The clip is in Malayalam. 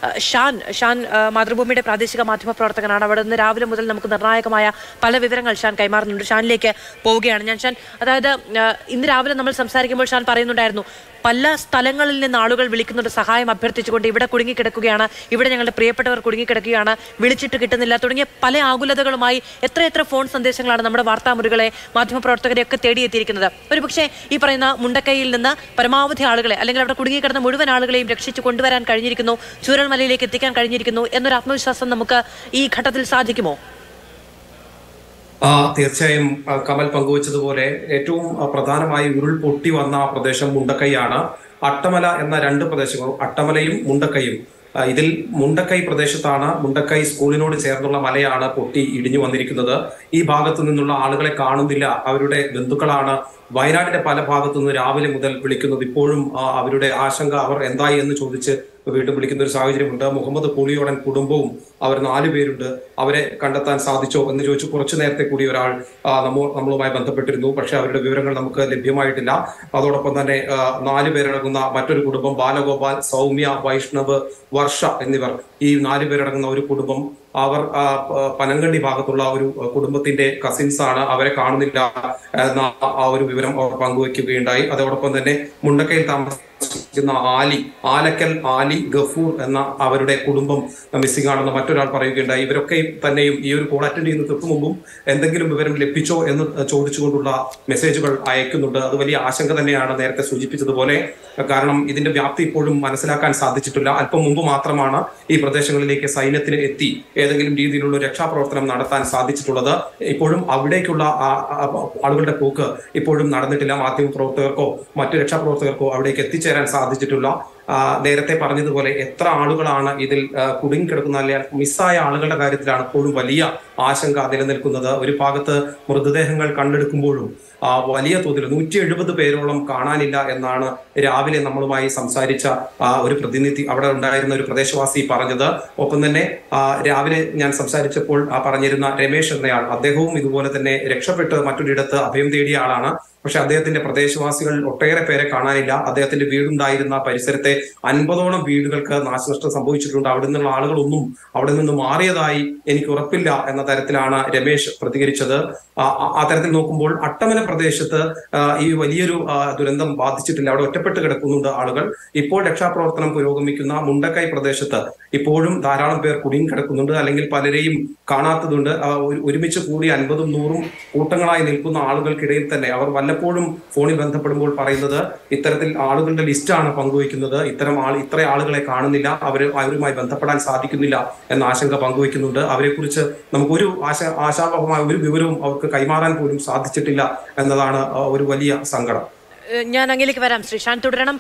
ആ, ഷാൻ ഷാൻ ആ, മാതൃഭൂമിയുടെ പ്രാദേശിക മാധ്യമ പ്രവർത്തകനാണ് അവിടെ നിന്ന് രാവിലെ മുതൽ നമുക്ക് നിർണായകമായ പല വിവരങ്ങൾ ഷാൻ കൈമാറുന്നുണ്ട് ഷാനിലേക്ക് പോവുകയാണ് ഞാൻ ഷാൻ അതായത് ആ, ഇന്ന് രാവിലെ നമ്മൾ സംസാരിക്കുമ്പോൾ ഷാൻ പറയുന്നുണ്ടായിരുന്നു പല സ്ഥലങ്ങളിൽ നിന്ന് ആളുകൾ വിളിക്കുന്നുണ്ട് സഹായം അഭ്യർത്ഥിച്ചുകൊണ്ട് ഇവിടെ കുടുങ്ങിക്കിടക്കുകയാണ് ഇവിടെ ഞങ്ങളുടെ പ്രിയപ്പെട്ടവർ കുടുങ്ങിക്കിടക്കുകയാണ് വിളിച്ചിട്ട് കിട്ടുന്നില്ല തുടങ്ങിയ പല ആകുലതകളുമായി എത്രയെത്ര ഫോൺ സന്ദേശങ്ങളാണ് നമ്മുടെ വാർത്താമുറികളെ മാധ്യമപ്രവർത്തകരെയൊക്കെ തേടിയെത്തിയിരിക്കുന്നത് ഒരുപക്ഷെ ഈ പറയുന്ന മുണ്ടക്കൈയിൽ നിന്ന് പരമാവധി ആളുകളെ അല്ലെങ്കിൽ അവിടെ കുടുങ്ങിക്കിടന്ന മുഴുവൻ ആളുകളെയും രക്ഷിച്ചു കൊണ്ടുവരാൻ കഴിഞ്ഞിരിക്കുന്നു ചൂരൽമലയിലേക്ക് എത്തിക്കാൻ കഴിഞ്ഞിരിക്കുന്നു എന്നൊരു ആത്മവിശ്വാസം നമുക്ക് ഈ ഘട്ടത്തിൽ സാധിക്കുമോ ആ തീർച്ചയായും ആ, കമൽ പങ്കുവച്ചതുപോലെ ഏറ്റവും ആ, പ്രധാനമായി ഉരുൾ പൊട്ടി വന്ന ആ പ്രദേശം മുണ്ടക്കൈയാണ് അട്ടമല എന്ന രണ്ട് പ്രദേശങ്ങളും അട്ടമലയും മുണ്ടക്കൈയും ആ, ഇതിൽ മുണ്ടക്കൈ പ്രദേശത്താണ് മുണ്ടക്കൈ സ്കൂളിനോട് ചേർന്നുള്ള മലയാണ് പൊട്ടി ഇടിഞ്ഞു വന്നിരിക്കുന്നത് ഈ ഭാഗത്തു നിന്നുള്ള ആളുകളെ കാണുന്നില്ല അവരുടെ ബന്ധുക്കളാണ് വയനാടിന്റെ പല ഭാഗത്തു നിന്ന് രാവിലെ മുതൽ വിളിക്കുന്നത് ഇപ്പോഴും ആ, അവരുടെ ആശങ്ക അവർ എന്തായി എന്ന് ചോദിച്ച് വീണ്ടും വിളിക്കുന്ന ഒരു സാഹചര്യമുണ്ട് മുഹമ്മദ് പുളിയോടൻ കുടുംബവും അവർ നാലു പേരുണ്ട് അവരെ കണ്ടെത്താൻ സാധിച്ചോ എന്ന് ചോദിച്ചു കുറച്ചു നേരത്തെ കൂടി ഒരാൾ ആ, നമ്മ നമ്മളുമായി ബന്ധപ്പെട്ടിരുന്നു പക്ഷെ അവരുടെ വിവരങ്ങൾ നമുക്ക് ലഭ്യമായിട്ടില്ല അതോടൊപ്പം തന്നെ ആ, നാല് പേരടങ്ങുന്ന മറ്റൊരു കുടുംബം ബാലഗോപാൽ സൗമ്യ വൈഷ്ണവ് വർഷ എന്നിവർ ഈ നാല് പേരടങ്ങുന്ന ഒരു കുടുംബം അവർ ആ, പ- പനങ്കണ്ടി ഭാഗത്തുള്ള ഒരു ആ, കുടുംബത്തിന്റെ കസിൻസ് ആണ് അവരെ കാണുന്നില്ല എന്ന ആ ഒരു വിവരം അവർ പങ്കുവയ്ക്കുകയുണ്ടായി അതോടൊപ്പം തന്നെ മുണ്ടക്കയിൽ താമസിക്കുന്ന ആലി ആലക്കൽ ആലി ഗഫൂർ എന്ന അവരുടെ കുടുംബം മിസ്സിംഗ് ആണെന്ന് മറ്റൊരാൾ പറയുകയുണ്ടായി ഇവരൊക്കെ തന്നെയും ഈ ഒരു കോൾ അറ്റൻഡ് ചെയ്യുന്ന തൊട്ട് മുമ്പും എന്തെങ്കിലും വിവരം ലഭിച്ചോ എന്ന് ചോദിച്ചുകൊണ്ടുള്ള മെസ്സേജുകൾ അയക്കുന്നുണ്ട് അത് വലിയ ആശങ്ക തന്നെയാണ് നേരത്തെ സൂചിപ്പിച്ചതുപോലെ കാരണം ഇതിന്റെ വ്യാപ്തി ഇപ്പോഴും മനസ്സിലാക്കാൻ സാധിച്ചിട്ടില്ല അല്പം മുമ്പ് മാത്രമാണ് ഈ പ്രദേശങ്ങളിലേക്ക് സൈന്യത്തിന് എത്തി ഏതെങ്കിലും രീതിയിലുള്ള ഒരു രക്ഷാപ്രവർത്തനം നടത്താൻ സാധിച്ചിട്ടുള്ളത് ഇപ്പോഴും അവിടേക്കുള്ള ആ- ആ- ആളുകളുടെ പോക്ക് ഇപ്പോഴും നടന്നിട്ടില്ല മാധ്യമ പ്രവർത്തകർക്കോ മറ്റു രക്ഷാപ്രവർത്തകർക്കോ അവിടേക്ക് എത്തിച്ചേരാൻ സാധിച്ചിട്ടില്ല ആ, നേരത്തെ പറഞ്ഞതുപോലെ എത്ര ആളുകളാണ് ഇതിൽ ആ, കുടുങ്ങിക്കിടക്കുന്ന അല്ലെങ്കിൽ മിസ്സായ ആളുകളുടെ കാര്യത്തിലാണ് ഇപ്പോഴും വലിയ ആശങ്ക നിലനിൽക്കുന്നത് ഒരു ഭാഗത്ത് മൃതദേഹങ്ങൾ കണ്ടെടുക്കുമ്പോഴും ആ, വലിയ തോതിൽ നൂറ്റി എഴുപത് പേരോളം കാണാനില്ല എന്നാണ് രാവിലെ നമ്മളുമായി സംസാരിച്ച ആ, ഒരു പ്രതിനിധി അവിടെ ഉണ്ടായിരുന്ന ഒരു പ്രദേശവാസി പറഞ്ഞത് ഒപ്പം തന്നെ ആ, രാവിലെ ഞാൻ സംസാരിച്ചപ്പോൾ ആ പറഞ്ഞിരുന്ന രമേശ് എന്നയാൾ അദ്ദേഹവും ഇതുപോലെ തന്നെ രക്ഷപ്പെട്ട് മറ്റൊരിടത്ത് അഭയം തേടിയ ആളാണ് പക്ഷെ അദ്ദേഹത്തിന്റെ പ്രദേശവാസികൾ ഒട്ടേറെ പേരെ കാണാനില്ല അദ്ദേഹത്തിന്റെ വീടുണ്ടായിരുന്ന പരിസരത്തെ അൻപതോളം വീടുകൾക്ക് നാശനഷ്ടം സംഭവിച്ചിട്ടുണ്ട് അവിടെ നിന്നുള്ള ആളുകളൊന്നും അവിടെ നിന്ന് മാറിയതായി എനിക്ക് ഉറപ്പില്ല എന്ന തരത്തിലാണ് രമേശ് പ്രതികരിച്ചത് ആ, ആ- ആ തരത്തിൽ നോക്കുമ്പോൾ അട്ടമല പ്രദേശത്ത് ആ, ഈ വലിയൊരു ആ, ദുരന്തം ബാധിച്ചിട്ടില്ല അവിടെ ഒറ്റപ്പെട്ട് കിടക്കുന്നുണ്ട് ആളുകൾ ഇപ്പോൾ രക്ഷാപ്രവർത്തനം പുരോഗമിക്കുന്ന മുണ്ടക്കൈ പ്രദേശത്ത് ഇപ്പോഴും ധാരാളം പേർ കുടുങ്ങി കിടക്കുന്നുണ്ട് അല്ലെങ്കിൽ പലരെയും കാണാത്തതുണ്ട് ആ, ഒരു- ഒരുമിച്ച് കൂടി അൻപതും നൂറും കൂട്ടങ്ങളായി നിൽക്കുന്ന ആളുകൾക്കിടയിൽ തന്നെ അവർ വല്ലപ്പോഴും ഫോണിൽ ബന്ധപ്പെടുമ്പോൾ പറയുന്നത് ഇത്തരത്തിൽ ആളുകളുടെ ലിസ്റ്റാണ് പങ്കുവയ്ക്കുന്നത് ഇത്തരം ആൾ ഇത്ര ആളുകളെ കാണുന്നില്ല അവർ അവരുമായി ബന്ധപ്പെടാൻ സാധിക്കുന്നില്ല എന്ന ആശങ്ക പങ്കുവയ്ക്കുന്നുണ്ട് അവരെക്കുറിച്ച് നമുക്കൊരു ആശ ആശാവഹമായ ഒരു വിവരവും അവർക്ക് കൈമാറാൻ പോലും സാധിച്ചിട്ടില്ല എന്നതാണ് ആ, ഒരു വലിയ സങ്കടം ഏഹ് ഞാൻ അങ്ങിലേക്ക് വരാം ശ്രീ ഷാൻ തുടരണം